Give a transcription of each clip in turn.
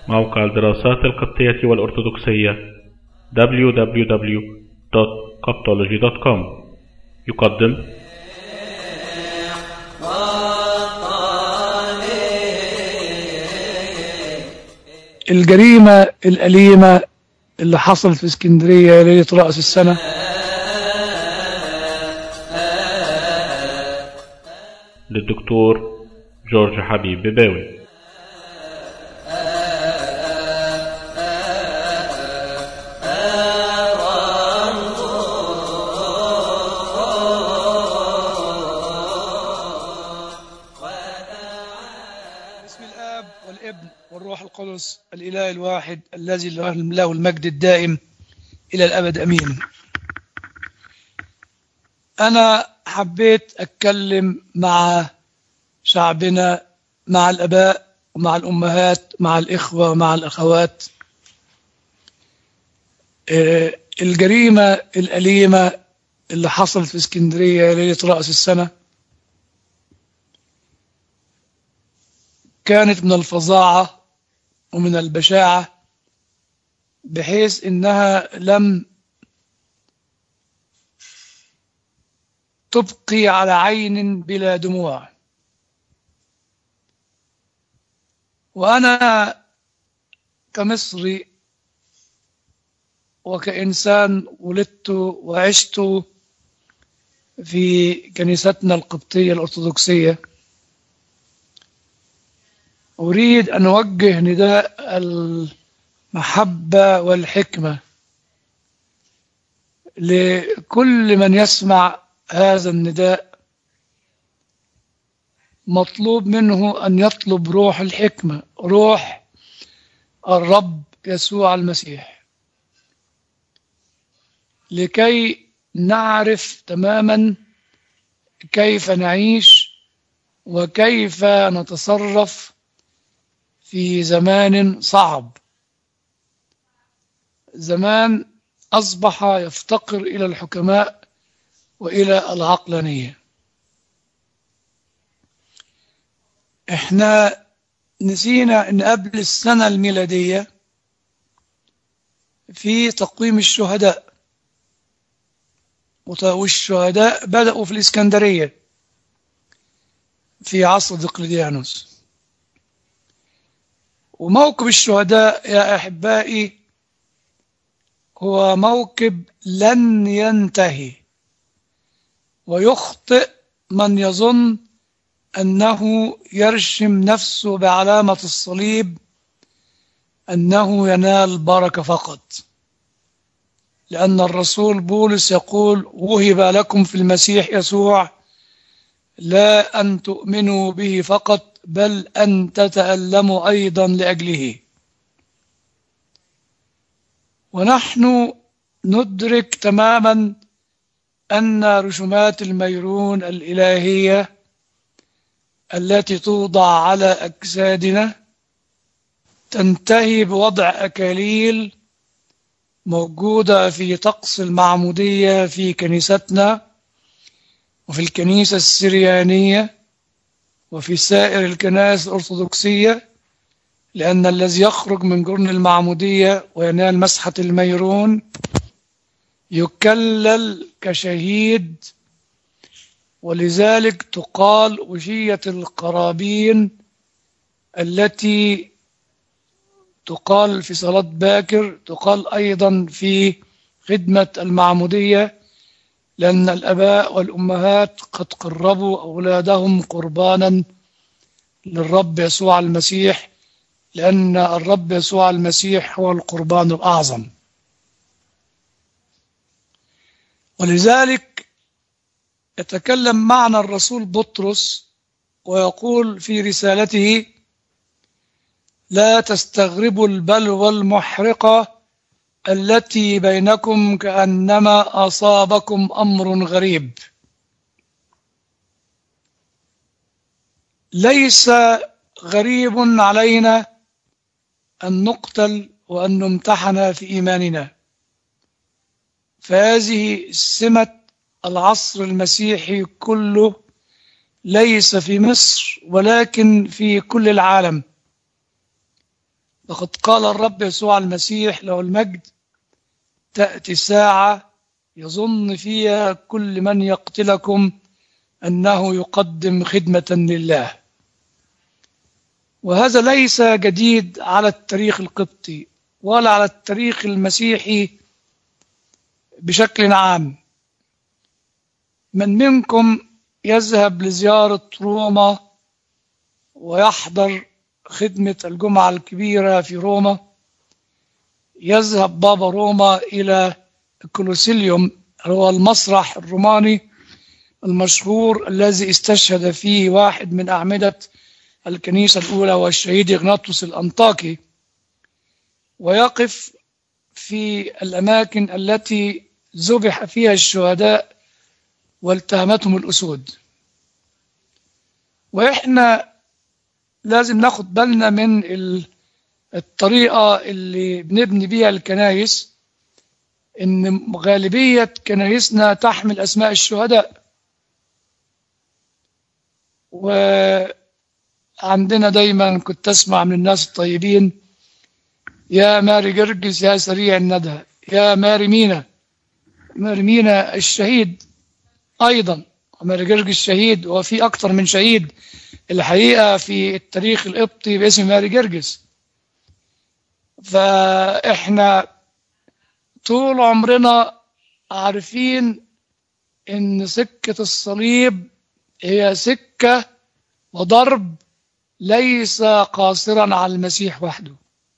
موقع الدراسات القبطية والأرثوذكسية www.coptology.com يقدم الجريمة الأليمة اللي حصلت في اسكندرية ليلة رأس السنة للدكتور جورج حبيب بباوي بسم الآب والابن والروح القدس الإله الواحد الذي له المجد الدائم إلى الأبد أمين أنا حبيت أتكلم مع شعبنا مع الأباء ومع الأمهات مع الإخوة ومع الأخوات آه، الجريمة الأليمة اللي حصلت في اسكندرية ليلة رأس السنة كانت من الفظاعة ومن البشاعة بحيث إنها لم تبقي على عين بلا دموع وأنا كمصري وكإنسان ولدت وعشت في كنيستنا القبطية الأرثوذكسية أريد أن أوجه نداء المحبة والحكمة لكل من يسمع هذا النداء مطلوب منه أن يطلب روح الحكمة روح الرب يسوع المسيح لكي نعرف تماما كيف نعيش وكيف نتصرف في زمان صعب زمان أصبح يفتقر إلى الحكماء وإلى العقلانية احنا نسينا ان قبل السنة الميلادية في تقويم الشهداء والشهداء بدأوا في الإسكندرية في عصر دقلديانوس وموكب الشهداء يا أحبائي هو موكب لن ينتهي ويخطئ من يظن أنه يرشم نفسه بعلامة الصليب أنه ينال بركة فقط لأن الرسول بولس يقول وهب لكم في المسيح يسوع لا أن تؤمنوا به فقط بل أن تتألموا أيضا لأجله ونحن ندرك تماما أن رسومات الميرون الإلهية التي توضع على أجسادنا تنتهي بوضع أكاليل موجودة في طقس المعمودية في كنيستنا وفي الكنيسة السريانية وفي سائر الكنائس الأرثوذكسية لأن الذي يخرج من جرن المعمودية وينال مسحة الميرون يكلل كشهيد ولذلك تقال وشية القرابين التي تقال في صلاة باكر تقال أيضا في خدمة المعمودية لأن الأباء والأمهات قد قربوا أولادهم قربانا للرب يسوع المسيح لأن الرب يسوع المسيح هو القربان الأعظم ولذلك يتكلم معنا الرسول بطرس ويقول في رسالته لا تستغربوا البلوى المحرقة التي بينكم كأنما أصابكم أمر غريب ليس غريب علينا أن نقتل وأن نمتحن في إيماننا فهذه سمة العصر المسيحي كله ليس في مصر ولكن في كل العالم لقد قال الرب يسوع المسيح له المجد تأتي ساعة يظن فيها كل من يقتلكم أنه يقدم خدمة لله وهذا ليس جديد على التاريخ القبطي ولا على التاريخ المسيحي بشكل عام من منكم يذهب لزيارة روما ويحضر خدمة الجمعة الكبيرة في روما يذهب بابا روما إلى الكولوسيليوم هو المسرح الروماني المشهور الذي استشهد فيه واحد من أعمدة الكنيسة الأولى والشهيد إغناطوس الأنطاكي ويقف في الأماكن التي ذبح فيها الشهداء والتهمتهم الأسود وإحنا لازم ناخد بالنا من الطريقة اللي بنبني بيها الكنايس إن غالبية كنايسنا تحمل أسماء الشهداء وعندنا دايما كنت أسمع من الناس الطيبين يا ماري جرجس يا سريع الندى يا ماري مينا ماري مينا الشهيد أيضا ماري جرجس الشهيد وفي أكثر من شهيد الحقيقة في التاريخ القبطي باسم ماري جرجس فإحنا طول عمرنا عارفين إن سكة الصليب هي سكة وضرب ليس قاصرا على المسيح وحده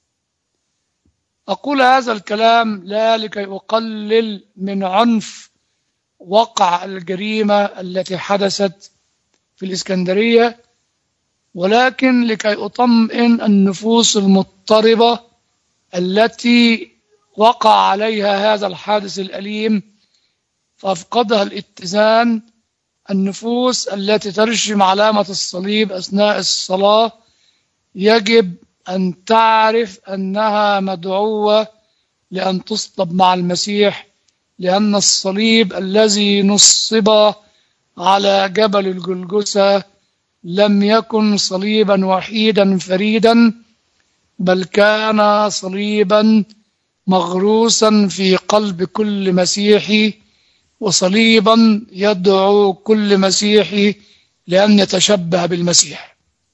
أقول هذا الكلام لا لكي أقلل من عنف وقع الجريمة التي حدثت في الإسكندرية ولكن لكي أطمئن النفوس المضطربة التي وقع عليها هذا الحادث الأليم فأفقدها الاتزان النفوس التي ترشم علامة الصليب أثناء الصلاة يجب أن تعرف أنها مدعوة لأن تصلب مع المسيح لأن الصليب الذي نصب على جبل الجلجسة لم يكن صليبا وحيدا فريدا بل كان صليبا مغروسا في قلب كل مسيحي وصليبا يدعو كل مسيحي لأن يتشبه بالمسيح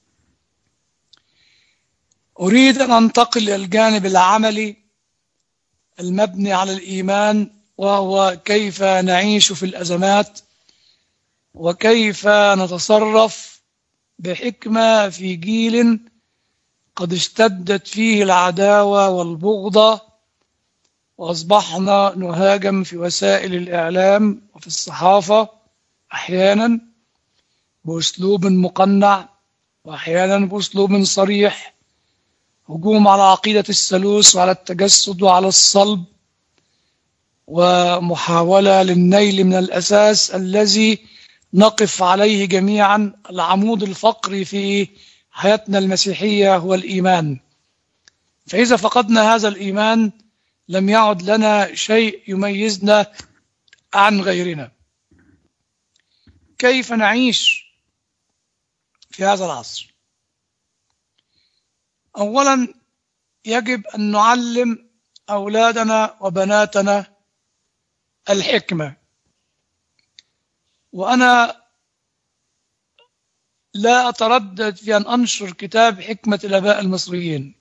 أريد أن أنتقل إلى الجانب العملي المبني على الإيمان وهو كيف نعيش في الأزمات وكيف نتصرف بحكمة في جيل قد اشتدت فيه العداوة والبغضة وأصبحنا نهاجم في وسائل الإعلام وفي الصحافة أحيانا بأسلوب مقنع وأحيانا بأسلوب صريح هجوم على عقيدة الثالوث وعلى التجسد وعلى الصلب ومحاولة للنيل من الأساس الذي نقف عليه جميعا العمود الفقري في حياتنا المسيحية هو الإيمان فإذا فقدنا هذا الإيمان لم يعد لنا شيء يميزنا عن غيرنا كيف نعيش في هذا العصر أولا يجب أن نعلم أولادنا وبناتنا الحكمة وأنا لا أتردد في أن أنشر كتاب حكمة الآباء المصريين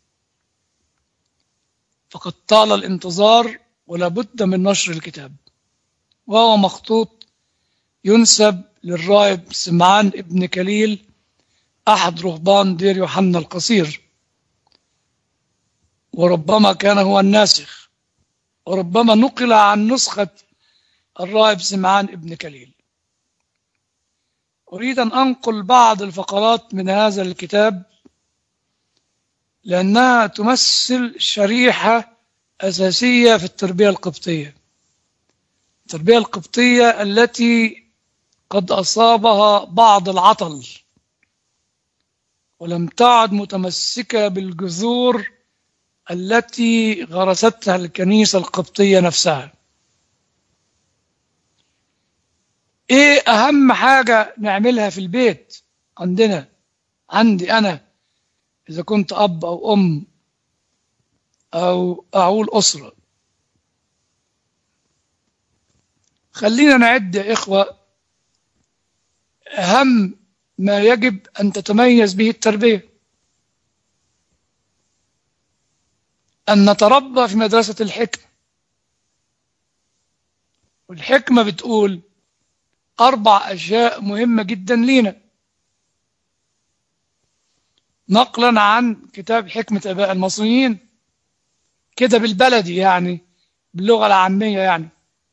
فقد طال الانتظار ولا بد من نشر الكتاب وهو مخطوط ينسب للراهب سمعان ابن كليل أحد رهبان دير يوحنا القصير وربما كان هو الناسخ وربما نقل عن نسخة الراهب سمعان ابن كليل أريد أن أنقل بعض الفقرات من هذا الكتاب لأنها تمثل شريحة أساسية في التربية القبطية التربية القبطية التي قد أصابها بعض العطل ولم تعد متمسكة بالجذور التي غرستها الكنيسة القبطية نفسها ايه اهم حاجة نعملها في البيت عندنا عندي انا اذا كنت اب او ام أو أعول أسرة خلينا نعد يا إخوة أهم ما يجب أن تتميز به التربية أن نتربى في مدرسة الحكمة والحكمة بتقول أربع أشياء مهمة جدا لينا نقلا عن كتاب حكمة أباء المصريين كده بالبلدي يعني باللغة العامية يعني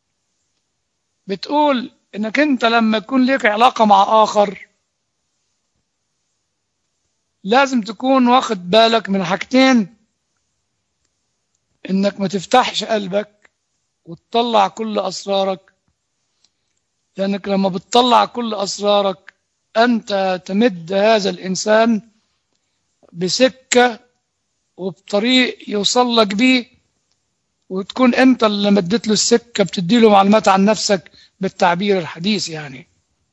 بتقول إنك أنت لما يكون لك علاقة مع آخر لازم تكون واخد بالك من حاجتين إنك ما تفتحش قلبك وتطلع كل أسرارك لأنك لما بتطلع كل أسرارك أنت تمد هذا الإنسان بسكة وبطريق يوصل لك بيه وتكون أنت اللي مدت له السكة بتديله معلومات عن نفسك بالتعبير الحديث يعني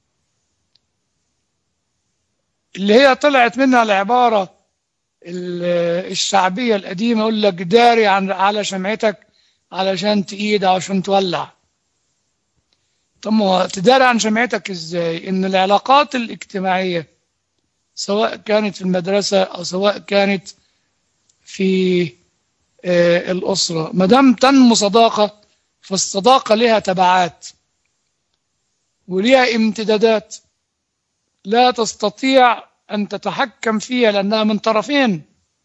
اللي هي طلعت منها العبارة الشعبية القديمة يقول لك داري عن على شمعتك علشان تقيد عشان تولع طب ما تداري عن شمعتك ازاي ان العلاقات الاجتماعية سواء كانت في المدرسة او سواء كانت في آه الأسرة ما دام تنمو صداقة فالصداقة لها تبعات وليها امتدادات لا تستطيع أن تتحكم فيها لأنها من طرفين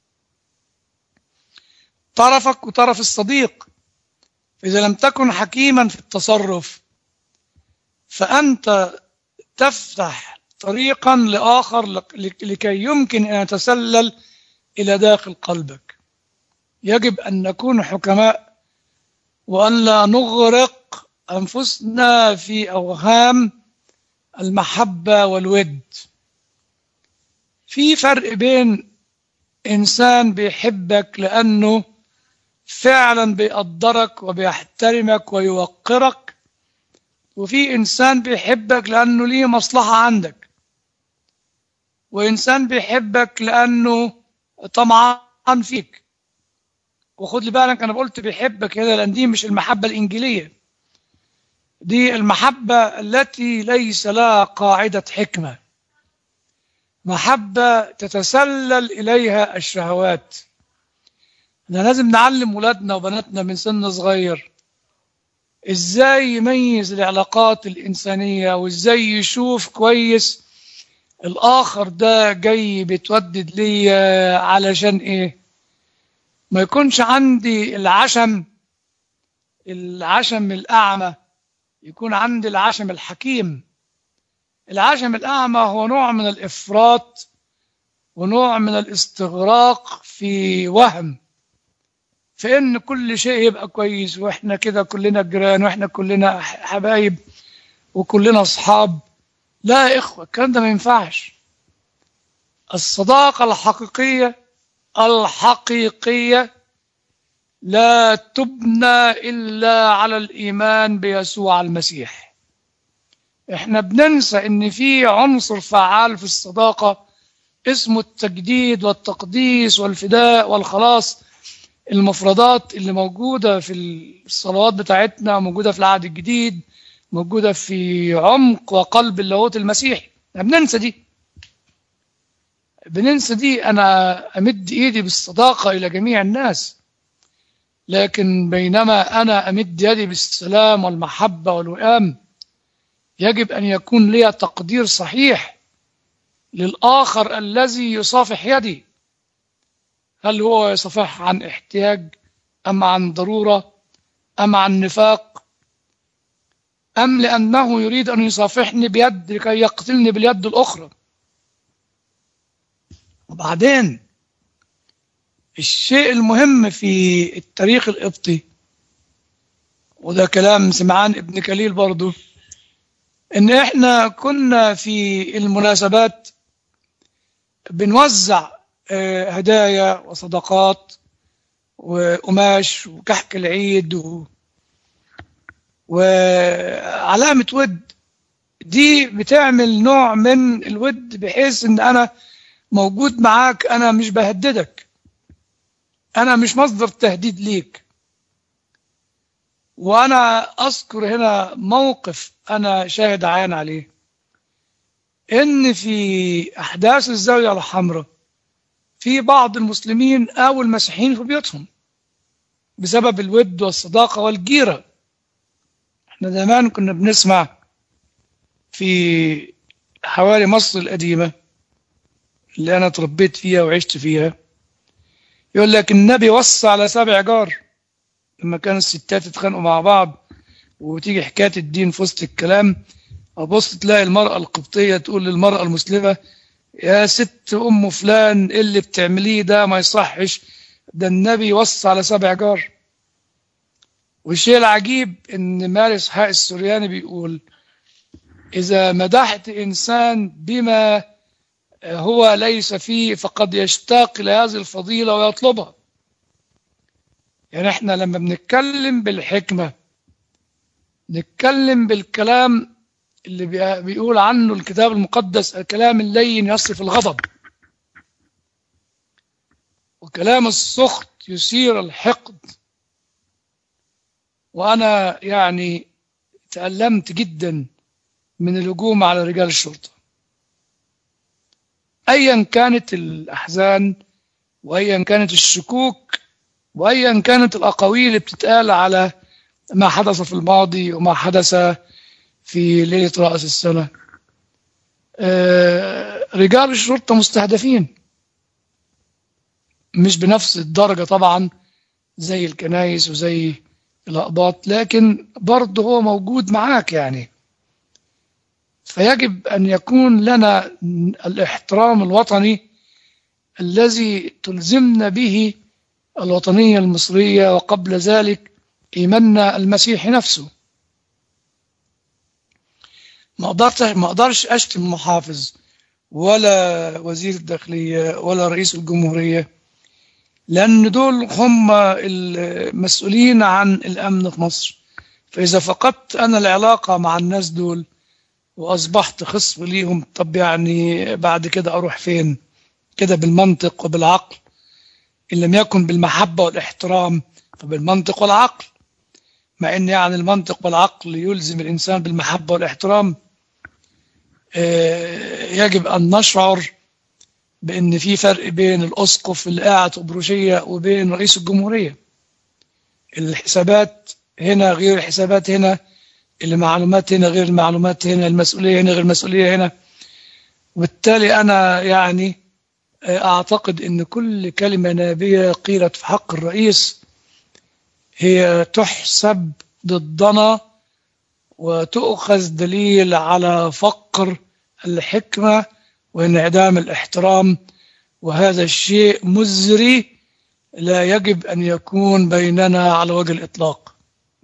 طرفك وطرف الصديق إذا لم تكن حكيما في التصرف فأنت تفتح طريقا لآخر لكي يمكن أن يتسلل إلى داخل قلبك يجب أن نكون حكماء وأن لا نغرق أنفسنا في أوهام المحبة والود في فرق بين إنسان بيحبك لأنه فعلا بيقدرك وبيحترمك ويوقرك وفي إنسان بيحبك لأنه ليه مصلحة عندك وإنسان بيحبك لأنه طمعان فيك وخد لي بالك أنا قلت بيحبك هنا لأن دي مش المحبة الإنجيلية دي المحبة التي ليس لها قاعدة حكمة محبة تتسلل إليها الشهوات احنا لازم نعلم ولادنا وبناتنا من سن صغير ازاي يميز العلاقات الإنسانية وازاي يشوف كويس الآخر ده جاي بيتودد لي علشان ايه ما يكونش عندي العشم العشم الأعمى يكون عندي العشم الحكيم العشم الأعمى هو نوع من الإفراط ونوع من الاستغراق في وهم في ان كل شيء يبقى كويس واحنا كده كلنا جيران واحنا كلنا حبايب وكلنا اصحاب لا يا اخوه الكلام ده ما ينفعش الصداقه الحقيقيه الحقيقيه لا تبنى الا على الايمان بيسوع المسيح احنا بننسى ان في عنصر فعال في الصداقه اسمه التجديد والتقديس والفداء والخلاص المفردات اللي موجودة في الصلوات بتاعتنا موجودة في العهد الجديد موجودة في عمق وقلب اللاهوت المسيحي بننسى دي بننسى دي أنا أمد إيدي بالصداقة إلى جميع الناس لكن بينما أنا أمد يدي بالسلام والمحبة والوئام يجب أن يكون لي تقدير صحيح للآخر الذي يصافح يدي هل هو يصفح عن احتياج أم عن ضرورة أم عن نفاق أم لأنه يريد أن يصافحني بيد لكي يقتلني باليد الأخرى وبعدين الشيء المهم في التاريخ القبطي وده كلام سمعان ابن كليل برضو ان احنا كنا في المناسبات بنوزع هدايا وصدقات وقماش وكحك العيد و... وعلامة ود دي بتعمل نوع من الود بحيث ان انا موجود معاك انا مش بهددك أنا مش مصدر تهديد ليك وأنا أذكر هنا موقف أنا شاهد عيان عليه إن في أحداث الزاوية الحمراء في بعض المسلمين أو المسيحيين في بيوتهم بسبب الود والصداقة والجيرة احنا زمان كنا بنسمع في حوالي مصر القديمة اللي أنا تربيت فيها وعشت فيها يقول لك النبي وصى على سبع جار لما كانوا الستات يتخانقوا مع بعض وتيجي حكاية الدين في وسط الكلام أبص تلاقي المرأة القبطية تقول للمرأة المسلمة يا ست أم فلان إيه اللي بتعمليه ده ما يصحش ده النبي وصى على سبع جار والشيء العجيب ان مارس حق السورياني بيقول اذا مدحت انسان بما هو ليس فيه فقد يشتاق الى هذه الفضيله ويطلبها يعني احنا لما بنتكلم بالحكمه نتكلم بالكلام اللي بيقول عنه الكتاب المقدس الكلام اللين يصرف الغضب وكلام السخط يثير الحقد وأنا يعني تألمت جدا من الهجوم على رجال الشرطة أيا كانت الأحزان وأيا كانت الشكوك وأيا كانت الأقاويل اللي بتتقال على ما حدث في الماضي وما حدث في ليلة رأس السنة رجال الشرطة مستهدفين مش بنفس الدرجة طبعا زي الكنايس وزي الأقباط لكن برضه هو موجود معاك يعني فيجب أن يكون لنا الاحترام الوطني الذي تلزمنا به الوطنية المصرية وقبل ذلك إيماننا المسيحي نفسه ما أقدرش ما أقدرش أشتم محافظ ولا وزير الداخلية ولا رئيس الجمهورية لأن دول هم المسؤولين عن الأمن في مصر فإذا فقدت أنا العلاقة مع الناس دول وأصبحت خصم ليهم طب يعني بعد كده أروح فين كده بالمنطق وبالعقل إن لم يكن بالمحبة والاحترام فبالمنطق والعقل مع أن يعني المنطق والعقل يلزم الإنسان بالمحبة والاحترام يجب أن نشعر بأن في فرق بين الأسقف اللي قاعد في بروشية وبين رئيس الجمهورية الحسابات هنا غير الحسابات هنا المعلومات هنا غير المعلومات هنا المسؤولية هنا غير المسؤولية هنا وبالتالي أنا يعني أعتقد أن كل كلمة نابية قيلت في حق الرئيس هي تحسب ضدنا وتؤخذ دليل على فقر الحكمة وانعدام الاحترام وهذا الشيء مزري لا يجب أن يكون بيننا على وجه الإطلاق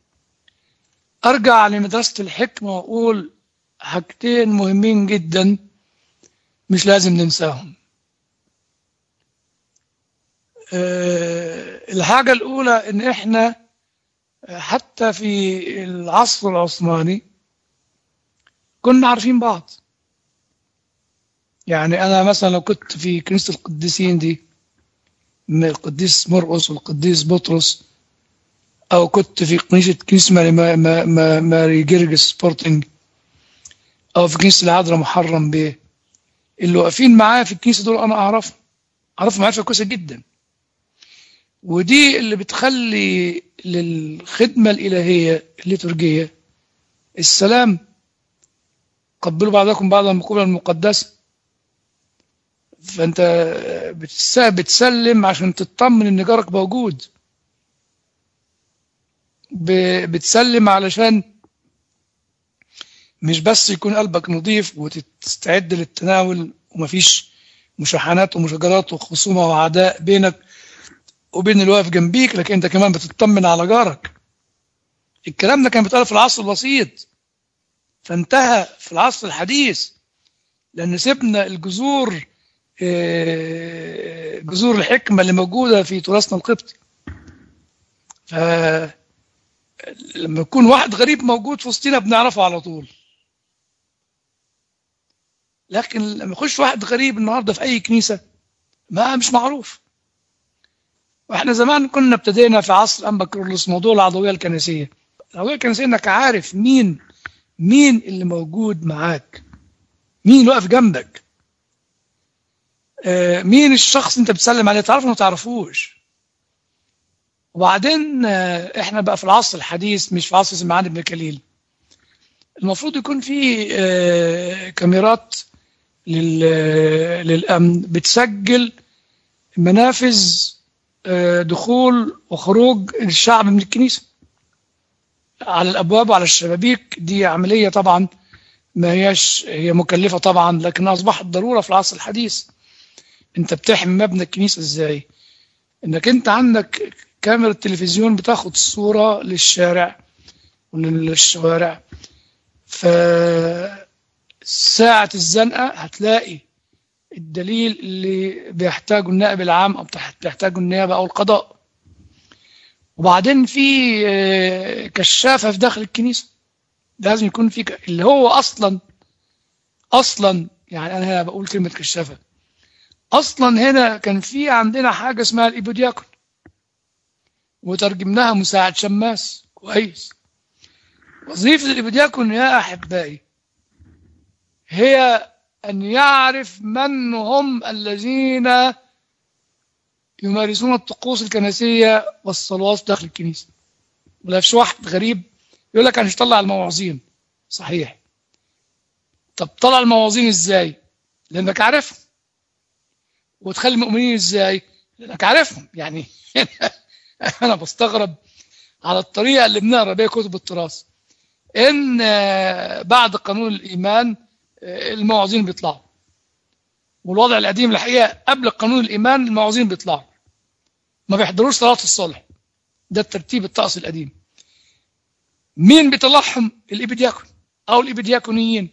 أرجع لمدرسة الحكمة وأقول حاجتين مهمين جدا مش لازم ننساهم أه الحاجة الأولى إن إحنا حتى في العصر العثماني كنا عارفين بعض يعني أنا مثلا لو كنت في كنيسة القديسين دي من القديس مرقس والقديس بطرس أو كنت في كنيسة كنيسة ماري, ماري, ماري جرجس سبورتنج أو في كنيسة العذراء محرم بيه اللي واقفين معايا في الكنيسة دول أنا أعرفهم أعرفهم معرفة كويسة جدا ودي اللي بتخلي للخدمة الإلهية الليتورجية السلام قبلوا بعضكم بعضا المقوبة المقدسة فأنت بتسلم عشان تطمن إن جارك موجود بتسلم علشان مش بس يكون قلبك نظيف وتستعد للتناول ومفيش مشاحنات ومشاجرات وخصومة وعداء بينك وبين اللي واقف جنبيك لكن انت كمان بتطمن على جارك الكلام ده كان بيتقال في العصر الوسيط فانتهى في العصر الحديث لان سيبنا الجذور جذور الحكمة اللي موجودة في تراثنا القبطي ف لما يكون واحد غريب موجود في وسطنا بنعرفه على طول لكن لما يخش واحد غريب النهارده في اي كنيسه ما مش معروف واحنا زمان كنا ابتدينا في عصر أنبا كرولوس موضوع العضوية الكنسية العضوية الكنسية انك عارف مين مين اللي موجود معاك مين اللي واقف جنبك آه، مين الشخص انت بتسلم عليه تعرفه ما تعرفوش وبعدين آه، احنا بقى في العصر الحديث مش في عصر سمعان بن كليل المفروض يكون في آه، كاميرات لل- للأمن بتسجل منافذ آه، دخول وخروج الشعب من الكنيسة على الأبواب وعلى الشبابيك دي عملية طبعا ما هياش هي مكلفة طبعا لكن أصبحت ضرورة في العصر الحديث أنت بتحمي مبنى الكنيسة إزاي إنك أنت عندك كاميرا تلفزيون بتاخد الصورة للشارع وللشوارع فساعة الزنقة هتلاقي الدليل اللي بيحتاجه النائب العام أو بيحتاجه النيابة أو القضاء وبعدين في آه، كشافة في داخل الكنيسة لازم يكون في ك- اللي هو أصلا أصلا يعني أنا هنا بقول كلمة كشافة أصلا هنا كان في عندنا حاجة اسمها الإيبودياكون وترجمناها مساعد شماس كويس وظيفة الإيبودياكون يا أحبائي هي أن يعرف من هم الذين يمارسون الطقوس الكنسية والصلوات داخل الكنيسة ولا فيش واحد غريب يقول لك أنا مش طلع المواعظين صحيح طب طلع المواعظين إزاي لأنك عارفهم وتخلي المؤمنين إزاي لأنك عارفهم يعني أنا بستغرب على الطريقة اللي بنقرا بيها كتب التراث إن آه، بعد قانون الإيمان آه، المواعظين بيطلعوا والوضع القديم الحقيقة قبل قانون الإيمان المواعظين بيطلعوا ما بيحضروش صلاة الصلح ده الترتيب الطقس القديم مين بيطلعهم الإبدياكون أو الإبدياكونيين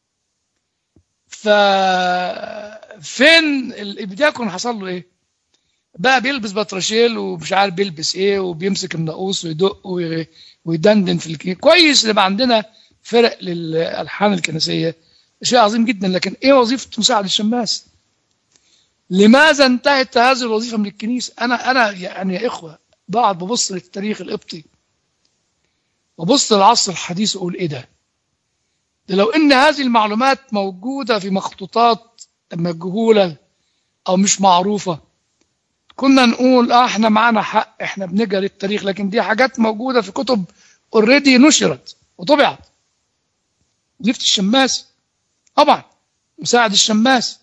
ففين الإبدياكون حصل له إيه بقى بيلبس بطرشيل ومش عارف بيلبس إيه وبيمسك الناقوس ويدق وي- ويدندن في الكنيسة كويس يبقى عندنا فرق للألحان الكنسية شيء عظيم جدا لكن إيه وظيفة مساعد الشماس لماذا انتهت هذه الوظيفة من الكنيسة أنا أنا يعني يا إخوة بقعد ببص للتاريخ القبطي وبص للعصر الحديث وأقول إيه ده ده لو إن هذه المعلومات موجودة في مخطوطات مجهولة أو مش معروفة كنا نقول اه احنا معانا حق احنا بنجري التاريخ لكن دي حاجات موجودة في كتب اوريدي نشرت وطبعت وظيفة الشماس طبعا مساعد الشماس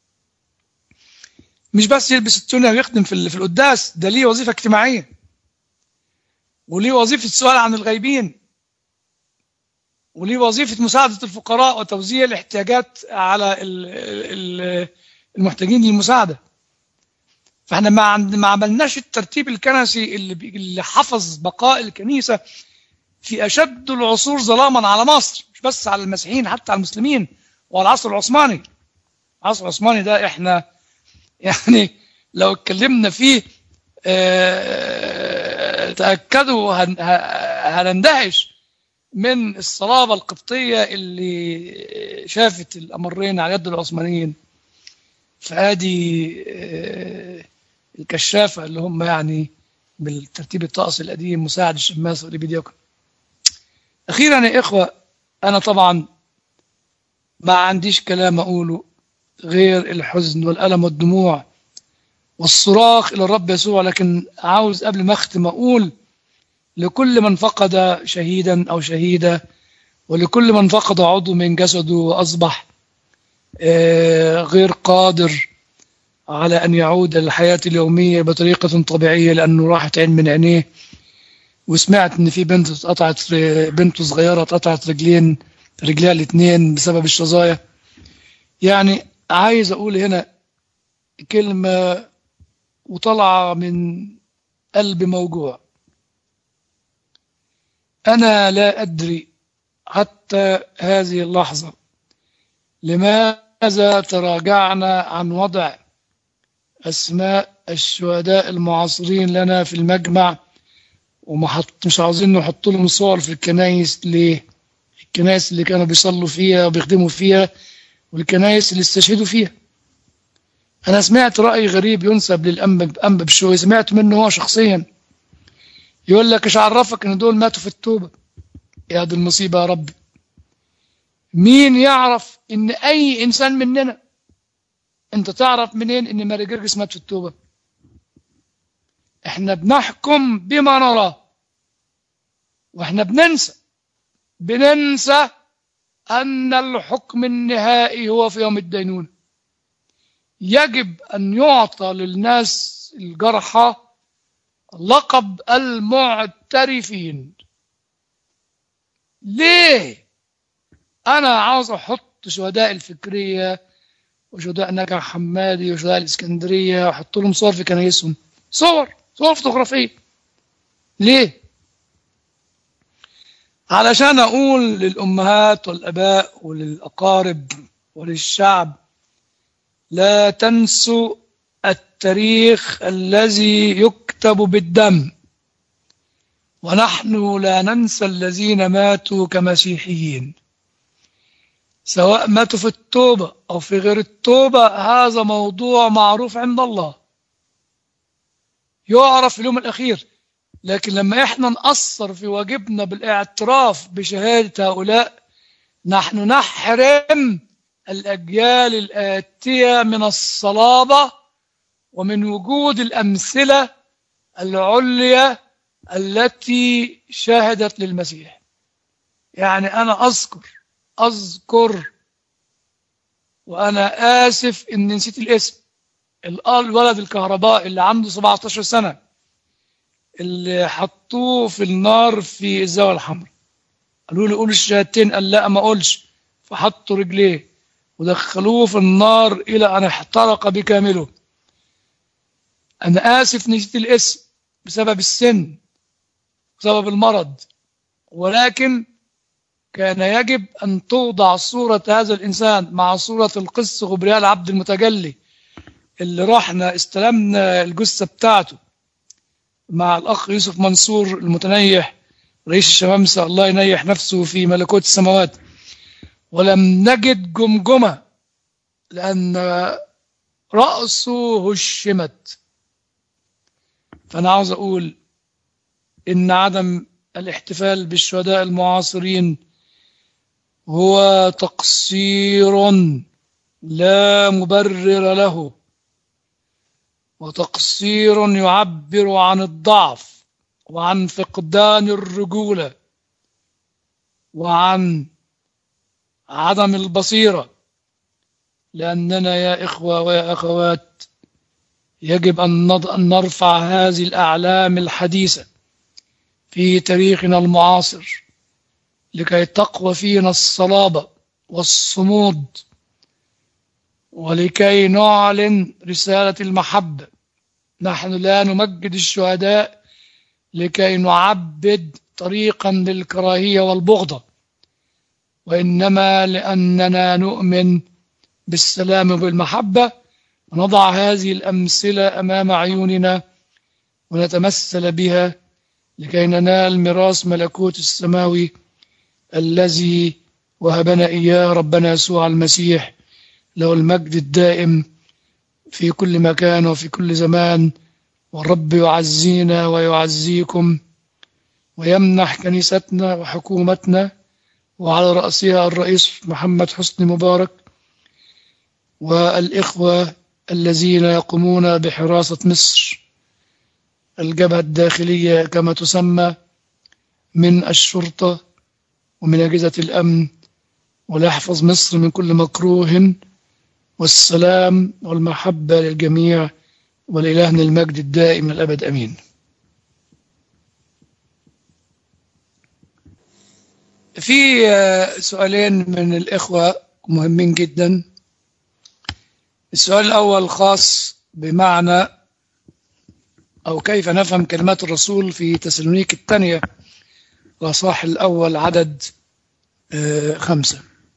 مش بس يلبس التونيا ويخدم في ال- في القداس ده ليه وظيفة اجتماعية وليه وظيفة سؤال عن الغيبين وليه وظيفة مساعدة الفقراء وتوزيع الاحتياجات على ال- ال- المحتاجين للمساعدة فاحنا ما عند ما عملناش الترتيب الكنسي اللي بي- اللي حفظ بقاء الكنيسة في أشد العصور ظلاما على مصر مش بس على المسيحيين حتى على المسلمين وعلى العصر العثماني العصر العثماني ده احنا يعني لو اتكلمنا فيه آه، تأكدوا هن- ه- هنندهش من الصلابة القبطية اللي شافت الأمرين على يد العثمانيين فادي آه، الكشافة اللي هم يعني بالترتيب الطقس القديم مساعد الشماس والإبيديوكا أخيرا يا إخوة أنا طبعا ما عنديش كلام أقوله غير الحزن والألم والدموع والصراخ إلى الرب يسوع لكن عاوز قبل ما أختم أقول لكل من فقد شهيدا أو شهيدة ولكل من فقد عضو من جسده وأصبح آه، غير قادر على أن يعود للحياة اليومية بطريقة طبيعية لأنه راحت عين من عينيه وسمعت إن في بنت اتقطعت بنت صغيرة اتقطعت رجلين رجليها الاثنين بسبب الشظايا يعني عايز أقول هنا كلمة وطلع من قلب موجوع أنا لا أدري حتى هذه اللحظة لماذا تراجعنا عن وضع أسماء الشهداء المعاصرين لنا في المجمع وما حط مش عاوزين نحط لهم صور في الكنايس ليه؟ الكنايس اللي كانوا بيصلوا فيها وبيخدموا فيها والكنايس اللي استشهدوا فيها أنا سمعت رأي غريب ينسب للأنبا أنبا بشوي سمعت منه هو شخصيا يقول لك إيش عرفك إن دول ماتوا في التوبة يا دي المصيبة يا رب مين يعرف إن أي إنسان مننا أنت تعرف منين إن ماري جرجس مات في التوبة إحنا بنحكم بما نراه وإحنا بننسى بننسى أن الحكم النهائي هو في يوم الدينونة يجب أن يعطى للناس الجرحى لقب المعترفين ليه أنا عاوز أحط شهداء الفكرية وشهداء نجع حمادي وشهداء الإسكندرية وأحط لهم صور في كنايسهم صور صور فوتوغرافية ليه علشان أقول للأمهات والأباء وللأقارب وللشعب لا تنسوا التاريخ الذي يكتب بالدم ونحن لا ننسى الذين ماتوا كمسيحيين سواء ماتوا في التوبة أو في غير التوبة هذا موضوع معروف عند الله يعرف في اليوم الأخير لكن لما احنا نقصر في واجبنا بالاعتراف بشهادة هؤلاء نحن نحرم الأجيال الآتية من الصلابة ومن وجود الأمثلة العليا التي شهدت للمسيح يعني أنا أذكر أذكر وأنا آسف إن نسيت الاسم الولد الكهرباء اللي عنده 17 سنة اللي حطوه في النار في الزاوية الحمراء قالوا له قول الشهادتين قال لا ما اقولش فحطوا رجليه ودخلوه في النار إلى أن احترق بكامله أنا آسف نسيت الاسم بسبب السن بسبب المرض ولكن كان يجب أن توضع صورة هذا الإنسان مع صورة القس غبريال عبد المتجلي اللي رحنا استلمنا الجثة بتاعته مع الأخ يوسف منصور المتنيح رئيس الشمامسة الله ينيح نفسه في ملكوت السماوات ولم نجد جمجمة لأن رأسه هشمت فأنا عاوز أقول إن عدم الاحتفال بالشهداء المعاصرين هو تقصير لا مبرر له وتقصير يعبر عن الضعف وعن فقدان الرجولة وعن عدم البصيرة لأننا يا إخوة ويا أخوات يجب أن نرفع هذه الأعلام الحديثة في تاريخنا المعاصر لكي تقوى فينا الصلابة والصمود ولكي نعلن رسالة المحبة نحن لا نمجد الشهداء لكي نعبد طريقا للكراهية والبغضة وإنما لأننا نؤمن بالسلام وبالمحبة ونضع هذه الأمثلة أمام عيوننا ونتمثل بها لكي ننال ميراث ملكوت السماوي الذي وهبنا إياه ربنا يسوع المسيح له المجد الدائم في كل مكان وفي كل زمان والرب يعزينا ويعزيكم ويمنح كنيستنا وحكومتنا وعلى رأسها الرئيس محمد حسني مبارك والإخوة الذين يقومون بحراسة مصر الجبهة الداخلية كما تسمى من الشرطة ومن أجهزة الأمن وليحفظ مصر من كل مكروه والسلام والمحبة للجميع ولإلهنا المجد الدائم الأبد أمين في سؤالين من الإخوة مهمين جدا السؤال الأول خاص بمعنى أو كيف نفهم كلمات الرسول في تسالونيك الثانية الأصحاح الأول عدد خمسة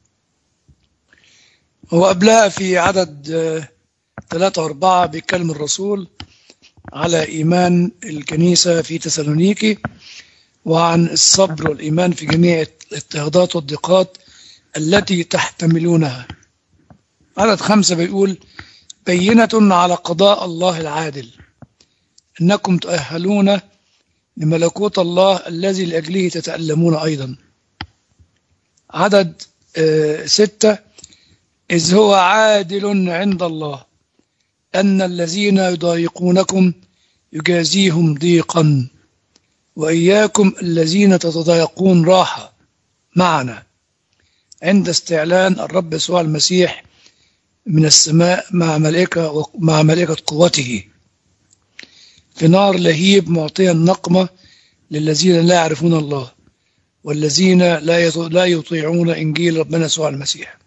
وقبلها في عدد ثلاثة وأربعة بيتكلم الرسول على إيمان الكنيسة في تسالونيكي وعن الصبر والإيمان في جميع الاضطهادات والضيقات التي تحتملونها عدد خمسة بيقول بينة على قضاء الله العادل أنكم تؤهلون لملكوت الله الذي لأجله تتألمون أيضا عدد آه، ستة إذ هو عادل عند الله أن الذين يضايقونكم يجازيهم ضيقا وإياكم الذين تتضايقون راحة معنا عند استعلان الرب يسوع المسيح من السماء مع ملائكة مع ملائكة قوته في نار لهيب معطيا نقمة للذين لا يعرفون الله والذين لا يط- لا يطيعون إنجيل ربنا يسوع المسيح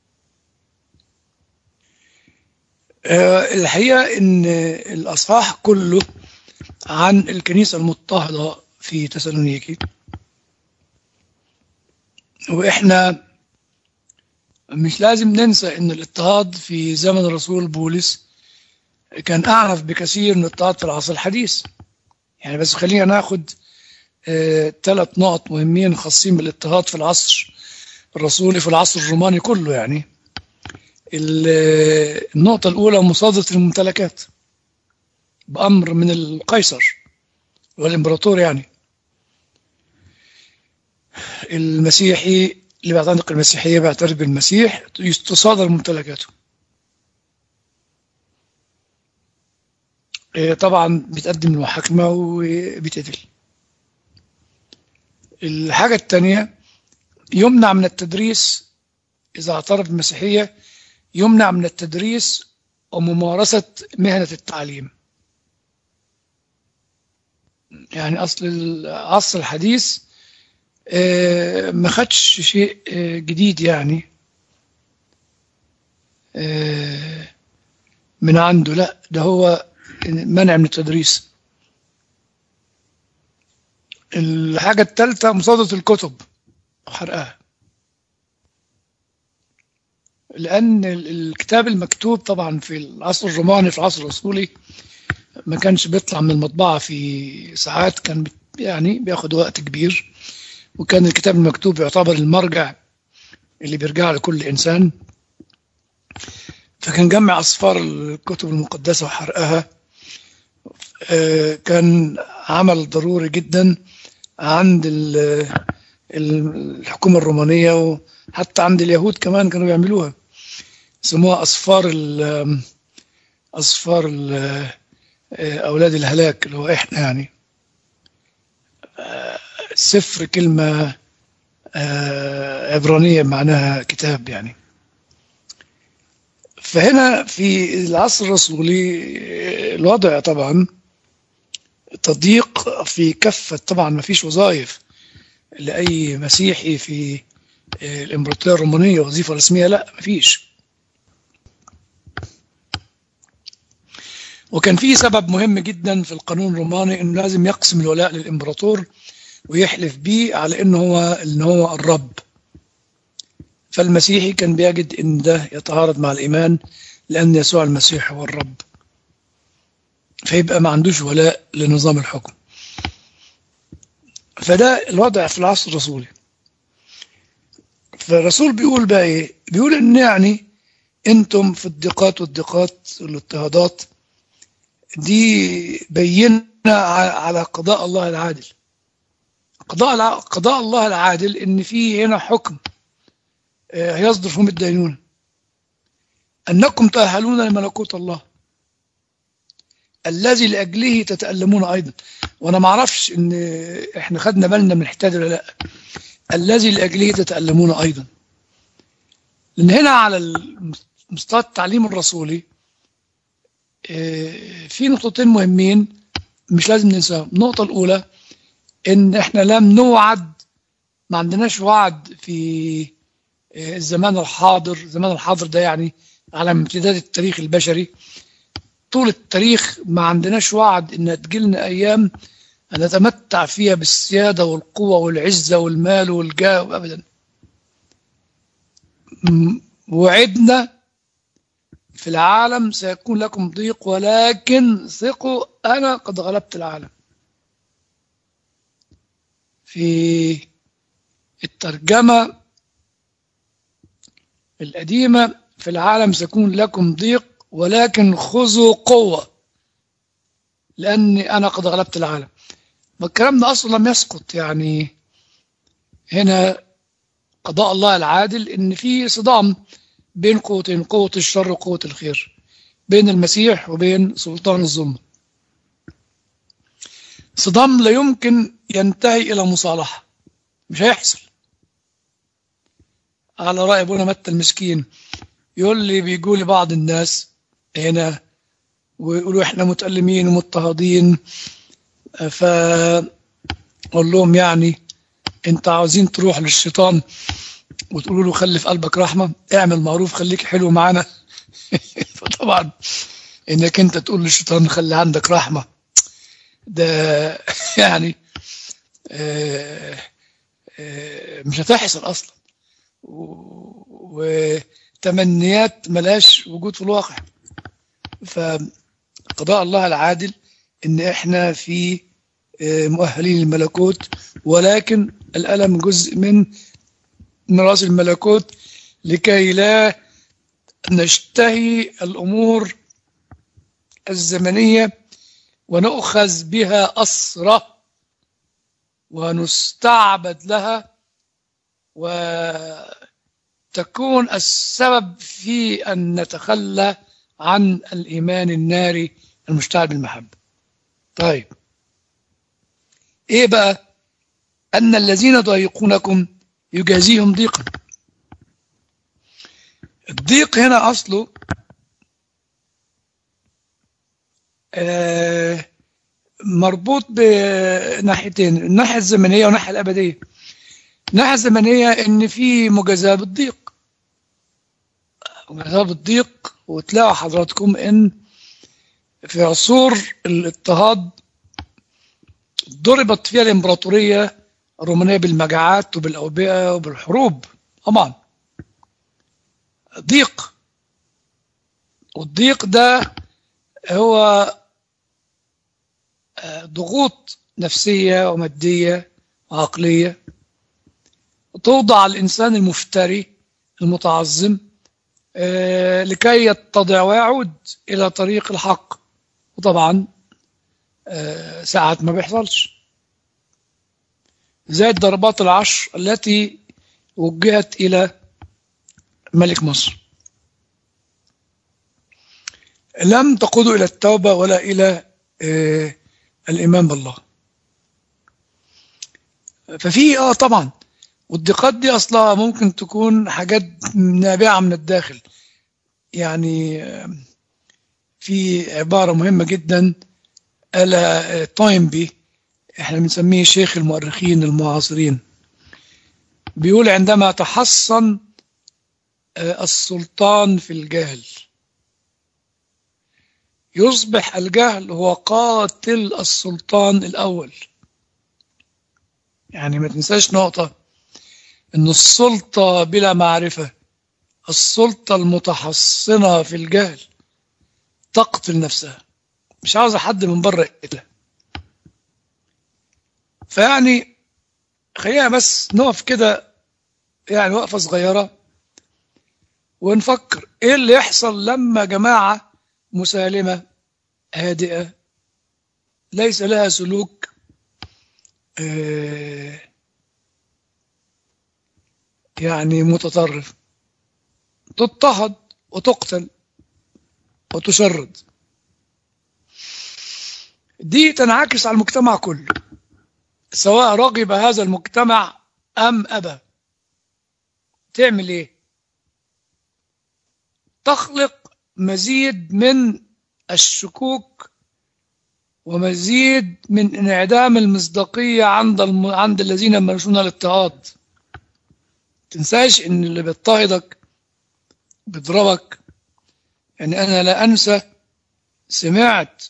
آه، الحقيقة إن الأصحاح كله عن الكنيسة المضطهدة في تسالونيكي وإحنا مش لازم ننسى إن الاضطهاد في زمن الرسول بولس كان أعنف بكثير من الاضطهاد في العصر الحديث يعني بس خلينا ناخد ثلاث نقط مهمين خاصين بالاضطهاد في العصر الرسولي في العصر الروماني كله يعني ال- النقطة الأولى مصادرة الممتلكات بأمر من القيصر والإمبراطور يعني المسيحي اللي بيعتنق المسيحية بيعترف بالمسيح تصادر ممتلكاته إيه، طبعا بيتقدم المحاكمة وبيتقتل الحاجة الثانية يمنع من التدريس إذا اعترف بالمسيحية يمنع من التدريس وممارسة مهنة التعليم يعني أصل العصر الحديث آه، ما خدش شيء آه، جديد يعني آه، من عنده لا ده هو منع من التدريس الحاجة الثالثة مصادرة الكتب وحرقها لأن ال- الكتاب المكتوب طبعا في العصر الروماني في العصر الرسولي ما كانش بيطلع من المطبعة في ساعات كان بي- يعني بياخد وقت كبير وكان الكتاب المكتوب يعتبر المرجع اللي بيرجع لكل إنسان فكان جمع أصفار الكتب المقدسة وحرقها آه، كان عمل ضروري جدا عند ال- ال- الحكومة الرومانية وحتى عند اليهود كمان كانوا بيعملوها سموها أصفار ال- أصفار ال- آه، أولاد الهلاك اللي هو إحنا يعني آه، سفر كلمة آه، عبرانية معناها كتاب يعني فهنا في العصر الرسولي آه، الوضع طبعا تضييق في كافة طبعا ما فيش وظائف لأي مسيحي في آه، الإمبراطورية الرومانية وظيفة رسمية لا ما فيش وكان في سبب مهم جدا في القانون الروماني انه لازم يقسم الولاء للامبراطور ويحلف بيه على انه هو ان هو الرب فالمسيحي كان بيجد ان ده يتعارض مع الايمان لان يسوع المسيح هو الرب فيبقى ما عندوش ولاء لنظام الحكم فده الوضع في العصر الرسولي فالرسول بيقول بقى ايه بيقول ان يعني انتم في الضيقات والضيقات والاضطهادات دي بينا على قضاء الله العادل قضاء الع... قضاء الله العادل ان في هنا حكم آه، هيصدر فيهم الدينونة انكم تأهلون لملكوت الله الذي لاجله تتألمون ايضا وانا ما اعرفش ان احنا خدنا بالنا من الحته دي ولا لا الذي لاجله تتألمون ايضا لان هنا على مستوى التعليم الرسولي آه، في نقطتين مهمين مش لازم ننساهم النقطة الأولى إن إحنا لم نوعد ما عندناش وعد في آه، الزمان الحاضر الزمان الحاضر ده يعني على امتداد التاريخ البشري طول التاريخ ما عندناش وعد إن تجيلنا أيام نتمتع فيها بالسيادة والقوة والعزة والمال والجاه أبدا م- وعدنا في العالم سيكون لكم ضيق ولكن ثقوا أنا قد غلبت العالم في الترجمة القديمة في العالم سيكون لكم ضيق ولكن خذوا قوة لأني أنا قد غلبت العالم ما الكلام ده أصلا لم يسقط يعني هنا قضاء الله العادل إن في صدام بين قوتين قوة الشر وقوة الخير بين المسيح وبين سلطان الظلم صدام لا يمكن ينتهي إلى مصالحة مش هيحصل على رأي أبونا متى المسكين يقول لي بيقول لي بعض الناس هنا ويقولوا احنا متألمين ومضطهدين فأقول لهم يعني انت عاوزين تروح للشيطان وتقولوا له خلي في قلبك رحمة اعمل معروف خليك حلو معانا فطبعا انك انت تقول للشيطان خلي عندك رحمة ده يعني آه، آه، مش هتحصل اصلا و- وتمنيات ملاش وجود في الواقع فقضاء الله العادل ان احنا في آه، مؤهلين للملكوت ولكن الألم جزء من ميراث الملكوت لكي لا نشتهي الأمور الزمنية ونؤخذ بها أسرة ونستعبد لها وتكون السبب في أن نتخلى عن الإيمان الناري المشتعل بالمحبة طيب إيه بقى أن الذين يضايقونكم يجازيهم ضيقا الضيق هنا أصله آه، مربوط بناحيتين الناحية الزمنية والناحية الأبدية الناحية الزمنية إن في مجازاة بالضيق مجازاة بالضيق وتلاقوا حضراتكم إن في عصور الاضطهاد ضربت فيها الإمبراطورية الرومانية بالمجاعات وبالأوبئة وبالحروب طبعا ضيق والضيق ده هو آه، ضغوط نفسية ومادية وعقلية توضع الإنسان المفتري المتعظم آه، لكي يتضع ويعود إلى طريق الحق وطبعا آه، ساعات ما بيحصلش زي الضربات العشر التي وجهت إلى ملك مصر لم تقودوا إلى التوبة ولا إلى آه، الإيمان بالله ففي اه طبعا والضيقات دي اصلها ممكن تكون حاجات نابعه من الداخل يعني آه، في عباره مهمه جدا الا توينبي احنا بنسميه شيخ المؤرخين المعاصرين بيقول عندما تحصن آه، السلطان في الجهل يصبح الجهل هو قاتل السلطان الأول يعني ما تنساش نقطة أن السلطة بلا معرفة السلطة المتحصنة في الجهل تقتل نفسها مش عاوزة حد من بره يقتلها فيعني خلينا بس نقف كده يعني وقفة صغيرة ونفكر ايه اللي يحصل لما جماعة مسالمة هادئة ليس لها سلوك آه، يعني متطرف تضطهد وتقتل وتشرد دي تنعكس على المجتمع كله سواء رغب هذا المجتمع أم أبى تعمل إيه تخلق مزيد من الشكوك ومزيد من انعدام المصداقية عند الم... عند الذين يمارسون الاضطهاد تنساش ان اللي بيضطهدك بيضربك يعني انا لا انسى سمعت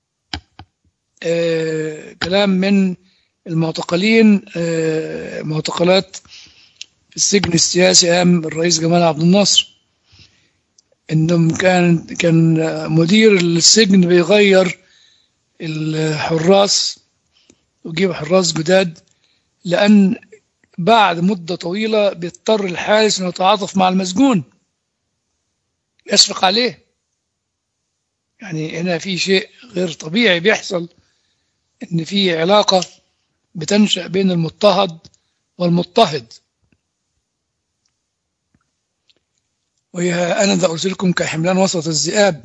آه كلام من المعتقلين آه معتقلات في السجن السياسي ايام الرئيس جمال عبد الناصر انهم كان كان مدير السجن بيغير الحراس ويجيب حراس جداد لان بعد مده طويله بيضطر الحارس انه يتعاطف مع المسجون يشفق عليه يعني هنا في شيء غير طبيعي بيحصل ان في علاقة بتنشأ بين المضطهد والمضطهد ويا أنا ذا أرسلكم كحملان وسط الذئاب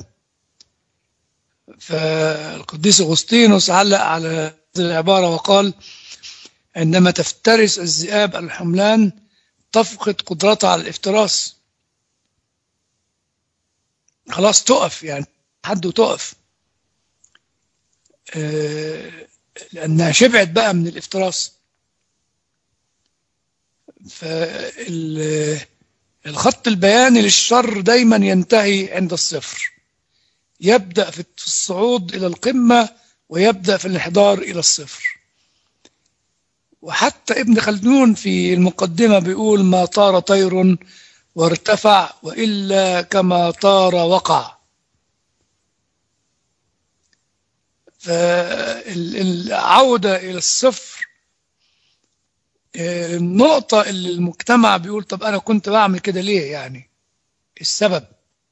فالقديس أغسطينوس علق على هذه العبارة وقال عندما تفترس الذئاب الحملان تفقد قدرتها على الافتراس خلاص تقف يعني حد وتقف آه، لأنها شبعت بقى من الافتراس فالخط البياني للشر دايما ينتهي عند الصفر يبدأ في الصعود إلى القمة ويبدأ في الانحدار إلى الصفر وحتى ابن خلدون في المقدمة بيقول ما طار طير وارتفع وإلا كما طار وقع فالعودة إلى الصفر النقطة اللي المجتمع بيقول طب أنا كنت بعمل كده ليه يعني السبب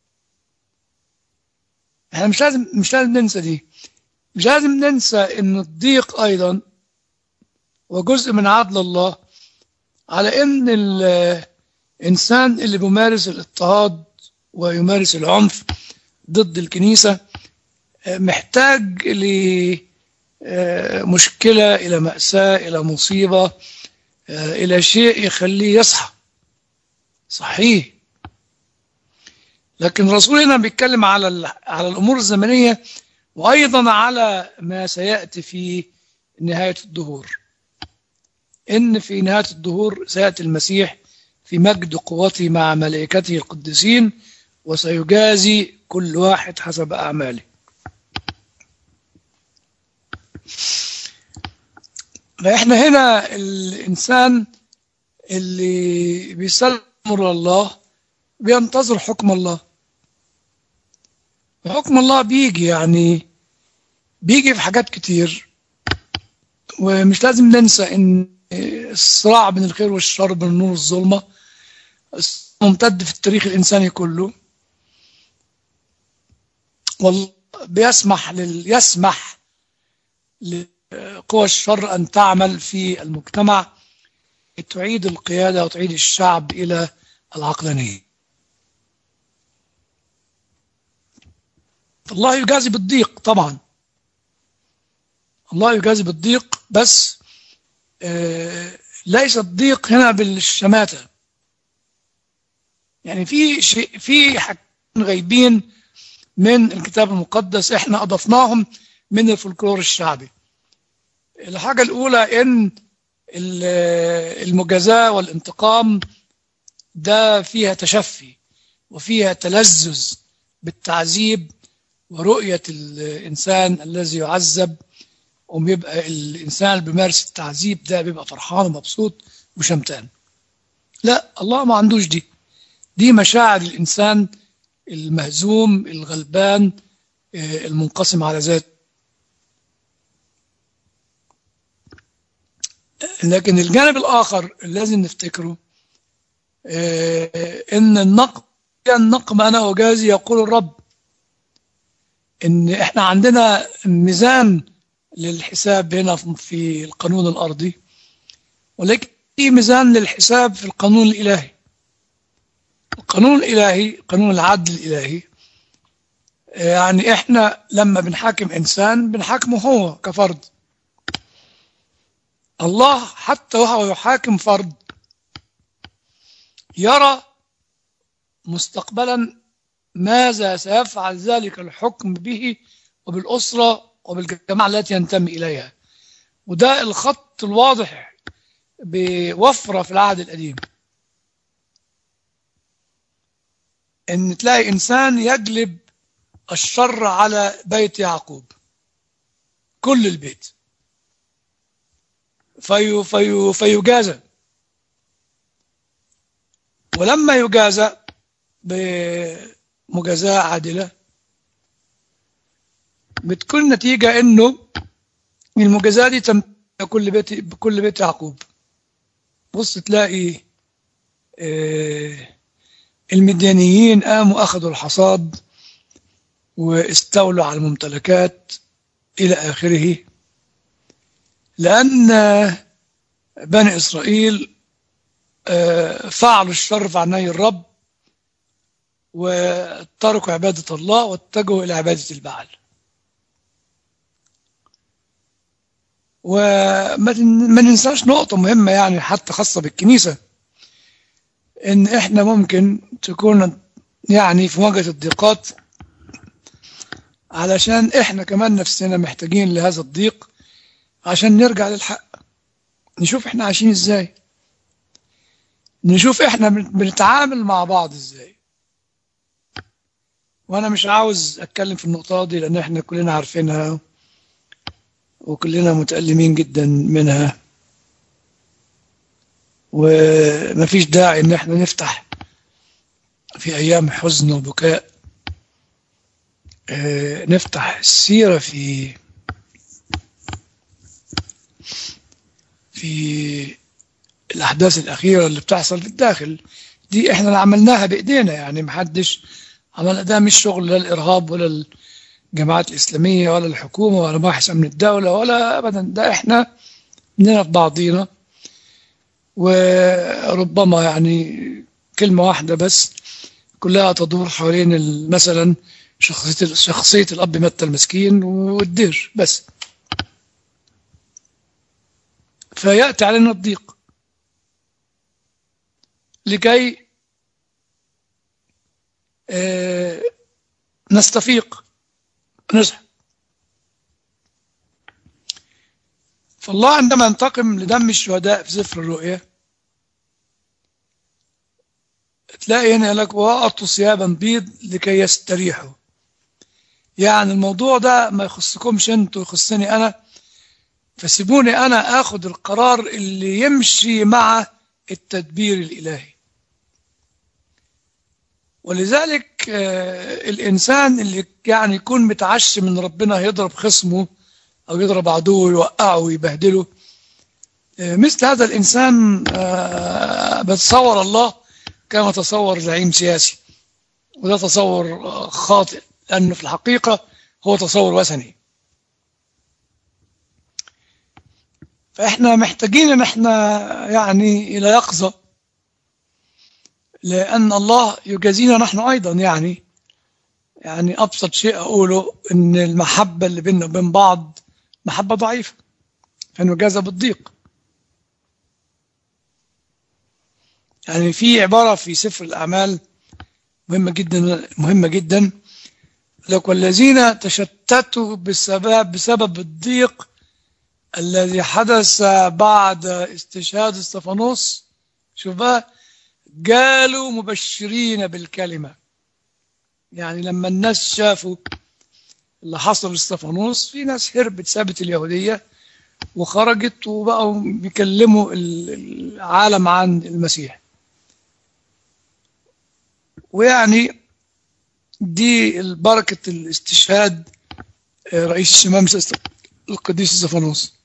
احنا مش لازم مش لازم ننسى دي مش لازم ننسى ان الضيق ايضا وجزء من عدل الله على ان الانسان اللي بيمارس الاضطهاد ويمارس العنف ضد الكنيسة محتاج لمشكلة إلى مأساة إلى مصيبة إلى شيء يخليه يصحى صحيح لكن الرسول هنا بيتكلم على على الأمور الزمنية وأيضا على ما سيأتي في نهاية الدهور إن في نهاية الدهور سيأتي المسيح في مجد قوته مع ملائكته القديسين وسيجازي كل واحد حسب أعماله فإحنا هنا الإنسان اللي بيسلم الله بينتظر حكم الله وحكم الله بيجي يعني بيجي في حاجات كتير ومش لازم ننسى ان الصراع بين الخير والشر بين النور والظلمة ممتد في التاريخ الإنساني كله والله بيسمح لل... يسمح لقوى الشر أن تعمل في المجتمع تعيد القيادة وتعيد الشعب إلى العقلانية الله يجازي بالضيق طبعا الله يجازي بالضيق بس آه ليس الضيق هنا بالشماتة يعني في شيء في حاجتين غايبين من الكتاب المقدس احنا اضفناهم من الفولكلور الشعبي الحاجة الأولى إن المجازاة والانتقام ده فيها تشفي وفيها تلذذ بالتعذيب ورؤية الإنسان الذي يعذب وبيبقى الإنسان اللي بيمارس التعذيب ده بيبقى فرحان ومبسوط وشمتان لا الله ما عندوش دي دي مشاعر الإنسان المهزوم الغلبان المنقسم على ذات لكن الجانب الآخر اللي لازم نفتكره إن النقم النقم أنا أجازي يقول الرب إن إحنا عندنا ميزان للحساب هنا في القانون الأرضي ولكن في ميزان للحساب في القانون الإلهي القانون الإلهي قانون العدل الإلهي يعني إحنا لما بنحاكم إنسان بنحاكمه هو كفرد الله حتى وهو يحاكم فرد يرى مستقبلا ماذا سيفعل ذلك الحكم به وبالأسرة وبالجماعة التي ينتمي إليها وده الخط الواضح بوفرة في العهد القديم ان تلاقي انسان يجلب الشر على بيت يعقوب كل البيت في في فيجازى ولما يجازى بمجازاة عادلة بتكون النتيجة انه المجازاة دي تم كل بيت بكل بيت يعقوب بص تلاقي آه المديانيين قاموا أخذوا الحصاد واستولوا على الممتلكات إلى آخره لأن بني إسرائيل فعلوا الشر في عيني الرب وتركوا عبادة الله واتجهوا إلى عبادة البعل وما ننساش نقطة مهمة يعني حتى خاصة بالكنيسة إن إحنا ممكن تكون يعني في مواجهة الضيقات علشان إحنا كمان نفسنا محتاجين لهذا الضيق عشان نرجع للحق نشوف إحنا عايشين إزاي نشوف إحنا بنتعامل مع بعض إزاي وأنا مش عاوز أتكلم في النقطة دي لأن إحنا كلنا عارفينها وكلنا متألمين جدا منها ومفيش داعي ان احنا نفتح في ايام حزن وبكاء اه نفتح السيرة في في الاحداث الاخيرة اللي بتحصل في الداخل دي احنا اللي عملناها بايدينا يعني محدش عمل ده مش شغل لا الارهاب ولا الجماعات الاسلامية ولا الحكومة ولا مباحث امن الدولة ولا ابدا ده احنا مننا في بعضينا وربما يعني كلمة واحدة بس كلها تدور حوالين مثلا شخصية شخصية الأب متى المسكين والدير بس فيأتي علينا الضيق لكي آه نستفيق نصحى فالله عندما ينتقم لدم الشهداء في سفر الرؤيا تلاقي هنا لك وأعطوا ثيابا بيض لكي يستريحوا يعني الموضوع ده ما يخصكمش انتوا يخصني انا فسيبوني انا اخد القرار اللي يمشي مع التدبير الالهي ولذلك آه الانسان اللي يعني يكون متعشي من ربنا يضرب خصمه أو يضرب عدوه يوقعه ويبهدله مثل هذا الإنسان بتصور الله كما تصور زعيم سياسي وده تصور خاطئ لأنه في الحقيقة هو تصور وثني فإحنا محتاجين إن إحنا يعني إلى يقظة لأن الله يجازينا نحن أيضا يعني يعني أبسط شيء أقوله إن المحبة اللي بيننا وبين بعض محبة ضعيفة فنجازى بالضيق يعني في عبارة في سفر الأعمال مهمة جدا مهمة جدا لك والذين تشتتوا بسبب بسبب الضيق الذي حدث بعد استشهاد استفانوس شوف بقى قالوا مبشرين بالكلمة يعني لما الناس شافوا اللي حصل لاستفانوس في ناس هربت سابت اليهودية وخرجت وبقوا بيكلموا العالم عن المسيح ويعني دي بركة الاستشهاد رئيس الشمامسة القديس استفانوس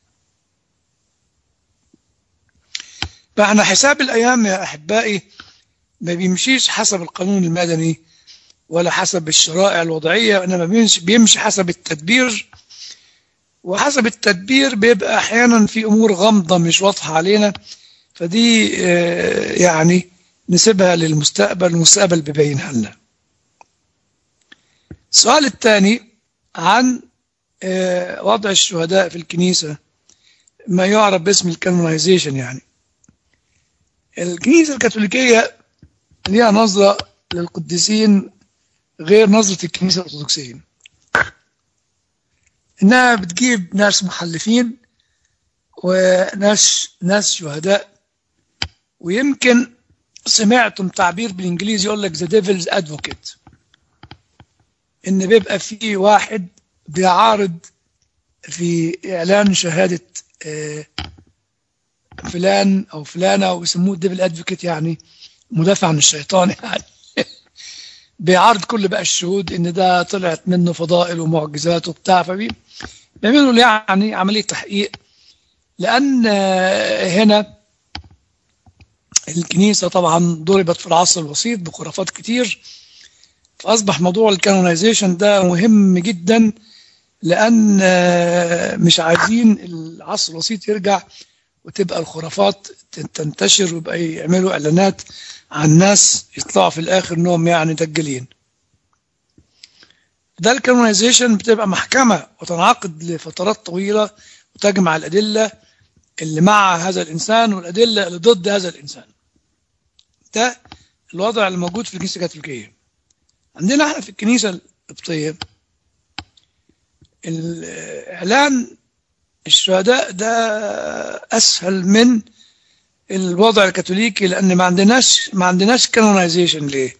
فاحنا حساب الأيام يا أحبائي ما بيمشيش حسب القانون المدني ولا حسب الشرائع الوضعية إنما بيمشي, بيمشي حسب التدبير وحسب التدبير بيبقى أحيانا في أمور غامضة مش واضحة علينا فدي يعني نسيبها للمستقبل المستقبل بيبينها لنا السؤال الثاني عن وضع الشهداء في الكنيسة ما يعرف باسم الكانونايزيشن يعني الكنيسة الكاثوليكية ليها نظرة للقديسين غير نظرة الكنيسة الأرثوذكسية إنها بتجيب ناس محلفين وناس ناس شهداء ويمكن سمعتم تعبير بالإنجليزي يقول لك the devil's advocate إن بيبقى في واحد بيعارض في إعلان شهادة فلان أو فلانة ويسموه الديفل ادفوكيت يعني مدافع عن الشيطان يعني بيعارض كل بقى الشهود ان ده طلعت منه فضائل ومعجزات وبتاع فبيعملوا يعني عمليه تحقيق لان هنا الكنيسه طبعا ضربت في العصر الوسيط بخرافات كتير فأصبح موضوع الكانونايزيشن ده مهم جدا لأن آه، مش عايزين العصر الوسيط يرجع وتبقى الخرافات تنتشر ويبقى يعملوا إعلانات عن ناس يطلعوا في الآخر إنهم يعني دجالين ده الكانونايزيشن بتبقى محكمة وتنعقد لفترات طويلة وتجمع الأدلة اللي مع هذا الإنسان والأدلة اللي ضد هذا الإنسان ده الوضع اللي موجود في الكنيسة الكاثوليكية عندنا احنا في الكنيسة القبطية الإعلان الشهداء ده أسهل من الوضع الكاثوليكي لأن ما عندناش ما عندناش كانونايزيشن ليه؟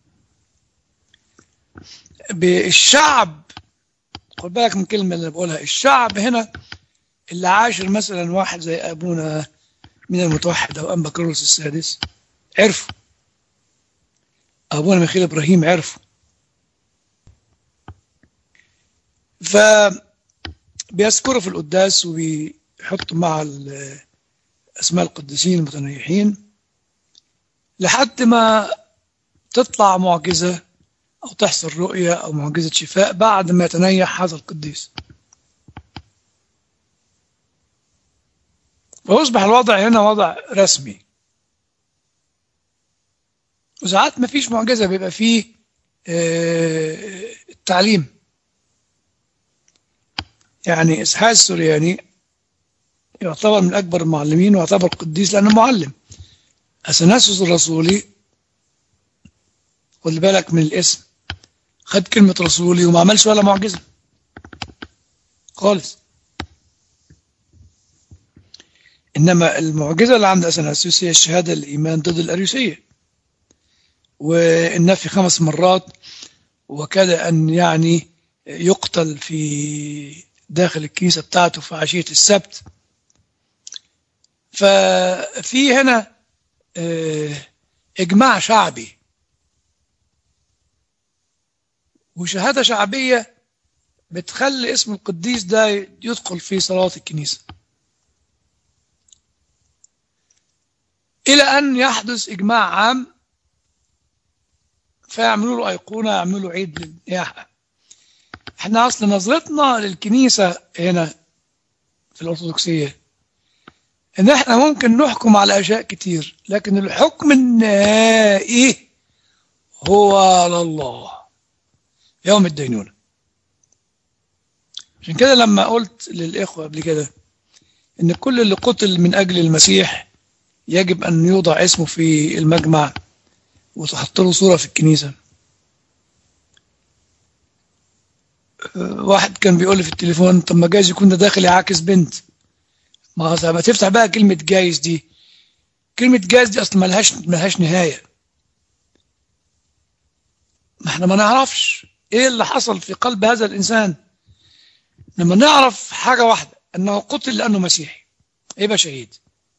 بالشعب خد بالك من الكلمة اللي بقولها الشعب هنا اللي عاشر مثلا واحد زي أبونا من المتوحد أو أنبا كرولوس السادس عرفوا أبونا ميخيل إبراهيم عرفوا ف بيذكروا في القداس وبيحطوا مع أسماء القديسين المتنيحين لحد ما تطلع معجزة أو تحصل رؤية أو معجزة شفاء بعد ما يتنيح هذا القديس ويصبح الوضع هنا وضع رسمي وساعات ما فيش معجزة بيبقى فيه التعليم يعني إسحاق السورياني يعتبر من أكبر المعلمين ويعتبر قديس لأنه معلم أثناسوس الرسولي خد بالك من الاسم خد كلمة رسولي وما عملش ولا معجزة خالص إنما المعجزة اللي عند أثناسيوس هي الشهادة الإيمان ضد الأريوسية والنفي خمس مرات وكاد أن يعني يقتل في داخل الكنيسة بتاعته في عشية السبت ففي هنا إجماع شعبي وشهادة شعبية بتخلي اسم القديس ده يدخل في صلاة الكنيسة إلى أن يحدث إجماع عام فيعملوا له أيقونة يعملوا له عيد للنياحة احنا أصل نظرتنا للكنيسة هنا في الأرثوذكسية إن احنا ممكن نحكم على أشياء كتير لكن الحكم النهائي هو على الله يوم الدينونة عشان كده لما قلت للإخوة قبل كده إن كل اللي قتل من أجل المسيح يجب أن يوضع اسمه في المجمع وتحط له صورة في الكنيسة واحد كان بيقول لي في التليفون طب ما جايز يكون ده داخل يعاكس بنت ما ما تفتح بقى كلمة جايز دي كلمة جايز دي أصلا ملهاش ملهاش نهاية ما احنا ما نعرفش ايه اللي حصل في قلب هذا الإنسان لما نعرف حاجة واحدة أنه قتل لأنه مسيحي يبقى شهيد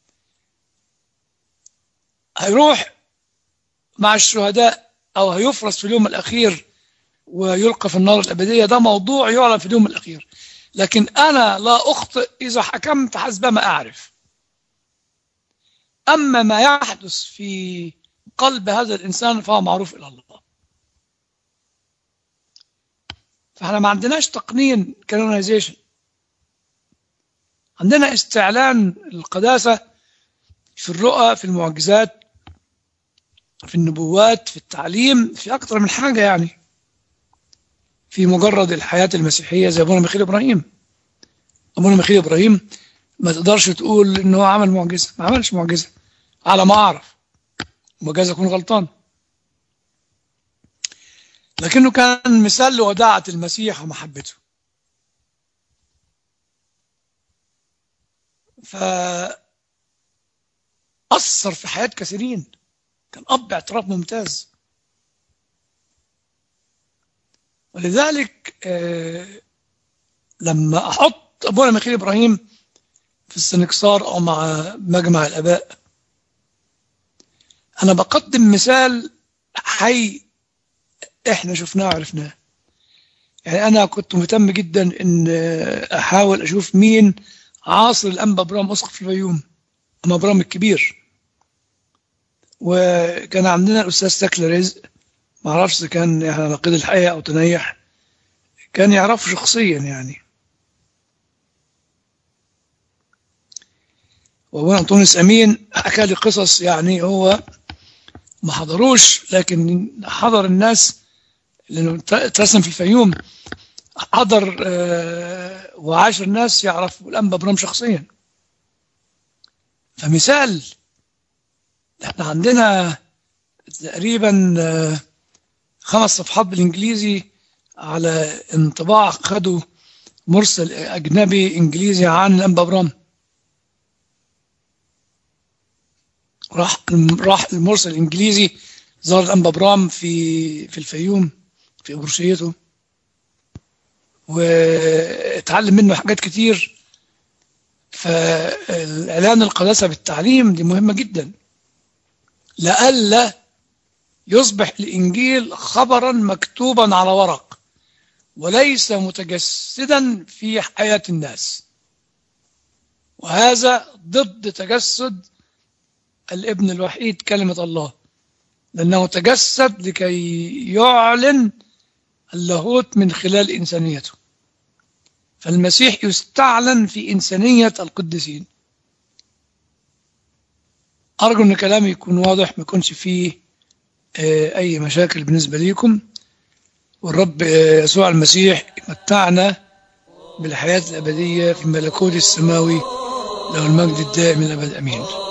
هيروح مع الشهداء أو هيفرس في اليوم الأخير ويلقى في النار الأبدية ده موضوع يعلن في اليوم الأخير لكن أنا لا أخطئ إذا حكمت حسب ما أعرف أما ما يحدث في قلب هذا الإنسان فهو معروف إلى الله فاحنا ما عندناش تقنين كانونايزيشن عندنا استعلان القداسة في الرؤى في المعجزات في النبوات في التعليم في أكثر من حاجة يعني في مجرد الحياة المسيحية زي أبونا ميخيل إبراهيم أبونا ميخيل إبراهيم ما تقدرش تقول إن هو عمل معجزة ما عملش معجزة على ما أعرف وجاز أكون غلطان لكنه كان مثال لوداعة المسيح ومحبته فأثر في حياة كثيرين كان أب اعتراف ممتاز ولذلك آه لما أحط أبونا ميخيل إبراهيم في السنكسار أو مع مجمع الآباء أنا بقدم مثال حي إحنا شفناه وعرفناه يعني أنا كنت مهتم جدا إن أحاول أشوف مين عاصر الأنبا برام أسقف الفيوم أما برام الكبير وكان عندنا الأستاذ سكل رزق ما اعرفش اذا كان يعني نقيض الحياة او تنيح كان يعرفه شخصيا يعني وابونا انطونيوس امين حكى لي قصص يعني هو ما حضروش لكن حضر الناس لانه اترسم في الفيوم حضر آه، وعاشر الناس يعرفوا الانبا برام شخصيا فمثال احنا عندنا تقريبا آه، خمس صفحات بالانجليزي على انطباع خدوا مرسل اجنبي انجليزي عن الانبا برام راح راح المرسل الانجليزي زار الانبا برام في في الفيوم في أبرشيته واتعلم منه حاجات كتير فالإعلان القداسة بالتعليم دي مهمة جدا لئلا يصبح الإنجيل خبرا مكتوبا على ورق وليس متجسدا في حياة الناس وهذا ضد تجسد الابن الوحيد كلمة الله لأنه تجسد لكي يعلن اللاهوت من خلال إنسانيته فالمسيح يستعلن في إنسانية القديسين أرجو أن كلامي يكون واضح ما يكونش فيه أي مشاكل بالنسبة ليكم والرب يسوع المسيح يمتعنا بالحياة الأبدية في الملكوت السماوي له المجد الدائم الأبد أمين